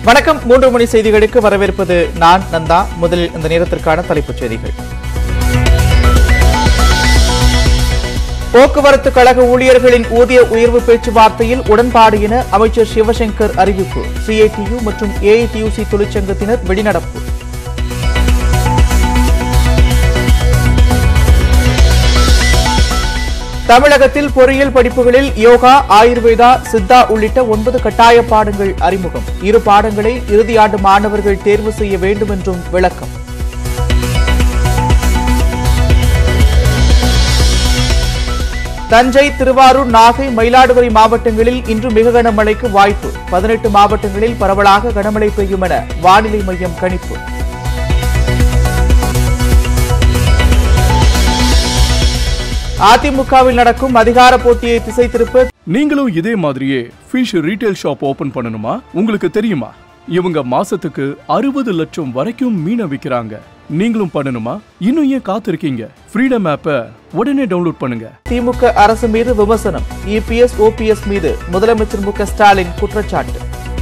வணக்கம் மூன்று மணி செய்திகளுக்கு வரவேற்பது நான் நந்தா முதலில் இந்த நேரத்திற்கான தலைப்புச் செய்திகள் போக்குவரத்து கழக ஊழியர்களின் ஊதிய உயர்வு பேச்சுவார்த்தையில் உடன்பாடு என அமைச்சர் சிவசங்கர் அறிவிப்பு சிஐடியு மற்றும் ஏஐடியூசி தொழிற்சங்கத்தினர் வெளிநடப்பு தமிழகத்தில் பொறியியல் படிப்புகளில் யோகா ஆயுர்வேதா சித்தா உள்ளிட்ட ஒன்பது கட்டாய பாடங்கள் அறிமுகம் இரு பாடங்களை இறுதியாண்டு மாணவர்கள் தேர்வு செய்ய வேண்டும் என்றும் விளக்கம் தஞ்சை திருவாரூர் நாகை மயிலாடுதுறை மாவட்டங்களில் இன்று மிக கனமழைக்கு வாய்ப்பு பதினெட்டு மாவட்டங்களில் பரவலாக கனமழை பெய்யும் என வானிலை மையம் கணிப்பு அதிமுகவில் நடக்கும் அதிகார போட்டியை திசை திருப்ப நீங்களும் இதே மாதிரியே ஃபிஷ் ரீட்டைல் ஷாப் ஓபன் பண்ணணுமா உங்களுக்கு தெரியுமா இவங்க மாசத்துக்கு அறுபது லட்சம் வரைக்கும் மீனை விக்கிறாங்க நீங்களும் பண்ணணுமா இன்னும் ஏன் காத்திருக்கீங்க ஃப்ரீடம் ஆப்பை உடனே டவுன்லோட் பண்ணுங்க திமுக அரசு மீது விமர்சனம் இபிஎஸ் ஓபிஎஸ் மீது முதலமைச்சர் மு க ஸ்டாலின் குற்றச்சாட்டு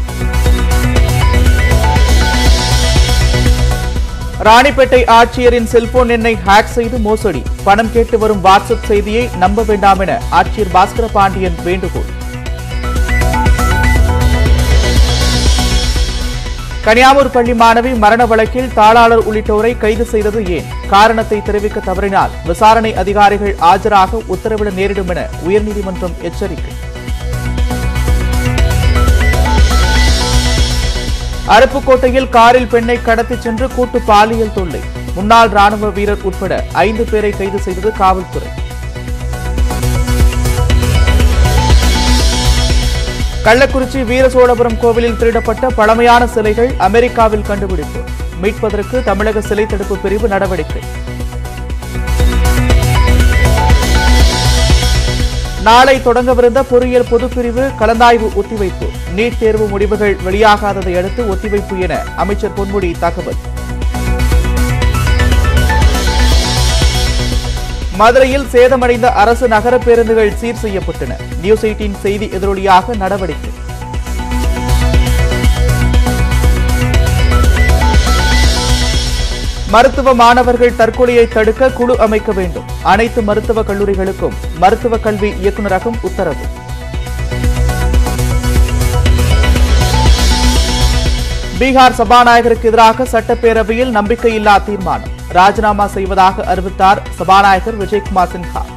ராணிப்பேட்டை ஆட்சியரின் செல்போன் எண்ணை ஹேக் செய்து மோசடி பணம் கேட்டு வரும் வாட்ஸ்அப் செய்தியை நம்ப வேண்டாம் என ஆட்சியர் பாஸ்கர பாண்டியன் வேண்டுகோள் கனியாமூர் பள்ளி மாணவி மரண வழக்கில் தாளாளர் உள்ளிட்டோரை கைது செய்தது ஏன் காரணத்தை தெரிவிக்க தவறினால் விசாரணை அதிகாரிகள் ஆஜராக உத்தரவிட நேரிடும் என உயர்நீதிமன்றம் எச்சரிக்கை அருப்புக்கோட்டையில் காரில் பெண்ணை கடத்திச் சென்று கூட்டு பாலியல் தொல்லை முன்னாள் ராணுவ வீரர் உட்பட ஐந்து பேரை கைது செய்தது காவல்துறை கள்ளக்குறிச்சி வீரசோழபுரம் கோவிலில் திருடப்பட்ட பழமையான சிலைகள் அமெரிக்காவில் கண்டுபிடிப்பு மீட்பதற்கு தமிழக சிலை தடுப்பு பிரிவு நடவடிக்கை நாளை தொடங்கவிருந்த பொறியியல் பொதுப்பிரிவு கலந்தாய்வு ஒத்திவைப்பு நீட் தேர்வு முடிவுகள் வெளியாகாததை அடுத்து ஒத்திவைப்பு என அமைச்சர் பொன்முடி தகவல் மதுரையில் சேதமடைந்த அரசு நகர பேருந்துகள் சீர் செய்யப்பட்டன நியூஸ் எயிட்டின் செய்தி எதிரொலியாக நடவடிக்கை மருத்துவ மாணவர்கள் தற்கொலையை தடுக்க குழு அமைக்க வேண்டும் அனைத்து மருத்துவக் கல்லூரிகளுக்கும் மருத்துவக் கல்வி இயக்குநரகம் உத்தரவு பீகார் சபாநாயகருக்கு எதிராக சட்டப்பேரவையில் நம்பிக்கையில்லா தீர்மானம் ராஜினாமா செய்வதாக அறிவித்தார் சபாநாயகர் விஜயகுமார் சின்ஹா